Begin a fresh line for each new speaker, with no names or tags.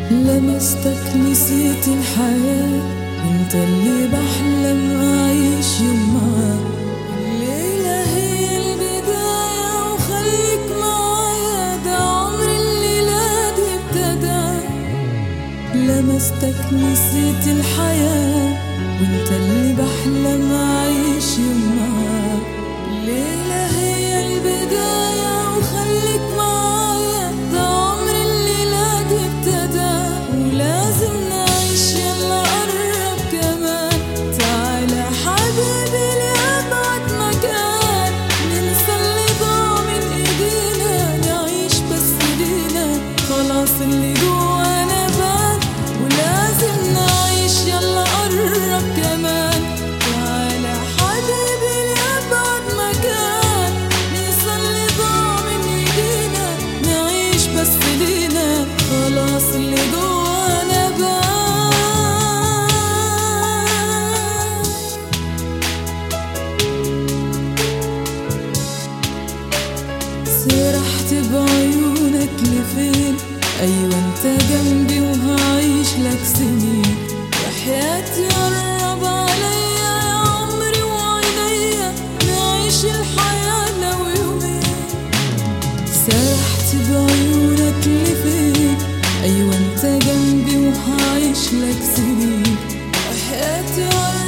لمستك نسيت الحياة انت اللي بحلم اعيش يوم معاك الليلة هي البداية وخليك معايا ده عمر الليلة دي ابتدى لمستك نسيت الحياة وانت اللي بحلم اعيش يوم معاك الليلة هي البداية وخليك معايا ده عمر الليلة دي ابتدى ولازم نعيش يلا قرب كمان تعالى حبيبي لأبعد مكان ننسى اللي ضاع من ايدينا نعيش بس لينا خلاص اللي جوانا بان ولازم نعيش يلا قرب كمان تعالى حبيبي لأبعد مكان ننسى اللي ضاع من ايدينا نعيش بس لينا خلاص اللي جوانا بان سرحت بعيونك لفين أيوة انت جنبي وهعيش لك سنين يا حياتي قرب عليا يا عمري وعينيا نعيش الحياة لو يومين سرحت بعيونك لفين أيوة انت جنبي وهعيش لك سنين يا حياتي قرب